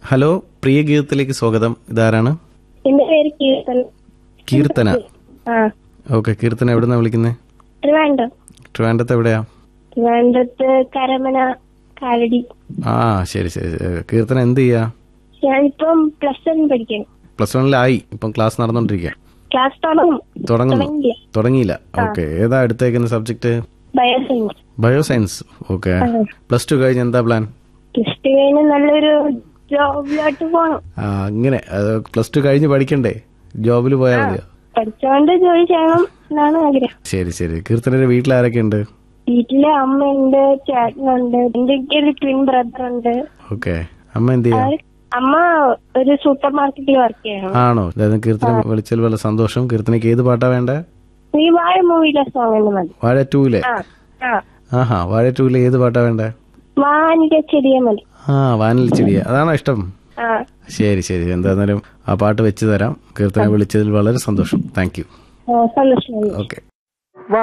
Hello പ്രിയ ഗീതത്തിലേക്ക് സ്വാഗതം ഇതാരാണ് എന്റെ പേര് കീർത്തൻ കീർത്തന ആ ഓക്കെ കീർത്തന എവിടുന്നാ വിളിക്കുന്നത് ട്രിവാൻഡ്രം ട്രിവാൻഡത്ത് എവിടെയാ ട്രിവാൻഡ്രത്ത് കരമന കാലടി ആ ശരി ശരി ശരി. കീർത്തന എന്ത് ചെയ്യാ ഞാനിപ്പം പ്ലസ് വൺ പഠിക്കണം പ്ലസ് വണ്ണിലായി ഇപ്പം ക്ലാസ് നടന്നുകൊണ്ടിരിക്കുക ക്ലാസ് തുടങ്ങും തുടങ്ങുന്നു തുടങ്ങിയില്ല തുടങ്ങിയില്ല ഓക്കെ ഏതാ എടുത്തേക്കുന്ന subject bioscience bioscience okay plus two കഴിഞ്ഞ് എന്താ പ്ലാൻ പ്ലസ് ടു കഴിഞ്ഞ് നല്ലൊരു ജോബിലോട്ട് പോകണം ആ അങ്ങനെ പ്ലസ് ടു കഴിഞ്ഞ് പഠിക്കണ്ടേ ജോബിൽ പോയാൽ മതിയോ പഠിച്ചോണ്ട് ജോലി ചെയ്യണം എന്നാണ് ആഗ്രഹം ശരി ശരി കീർത്തനയുടെ വീട്ടിൽ ആരൊക്കെ ഉണ്ട് വീട്ടില് അമ്മയുണ്ട് ചേട്ടനുണ്ട് എന്റെ ഒരു ട്വിൻ ബ്രദർ ഉണ്ട് ഓക്കെ അമ്മ എന്ത് ചെയ്യാ അവര്- അമ്മ ഒരു സൂപ്പർ മാർക്കറ്റിൽ വർക്ക് ചെയ്യണം ആണോ അതായത് കീർത്തന വിളിച്ചതിൽ വളരെ സന്തോഷം കീർത്തനയ്ക്ക് ഏത് പാട്ടാ വേണ്ടേ ഈ വാഴ മൂവിയിലെ സോങ് എന്ന് മതി വാഴ ടൂലെ ആ ആ ആഹാ വാഴ ടൂലെ ഏത് പാട്ടാ വേണ്ടേ വാനിക ചെറിയ മതി ആ വാനിൽ ചെടിയ അതാണോ ഇഷ്ടം ആ ശരി ശരി എന്തായിരുന്നാലും ആ പാട്ട് വെച്ച് തരാം കീർത്തന വിളിച്ചതിൽ വളരെ സന്തോഷം താങ്ക് യു ആ, സന്തോഷം ഓക്കെ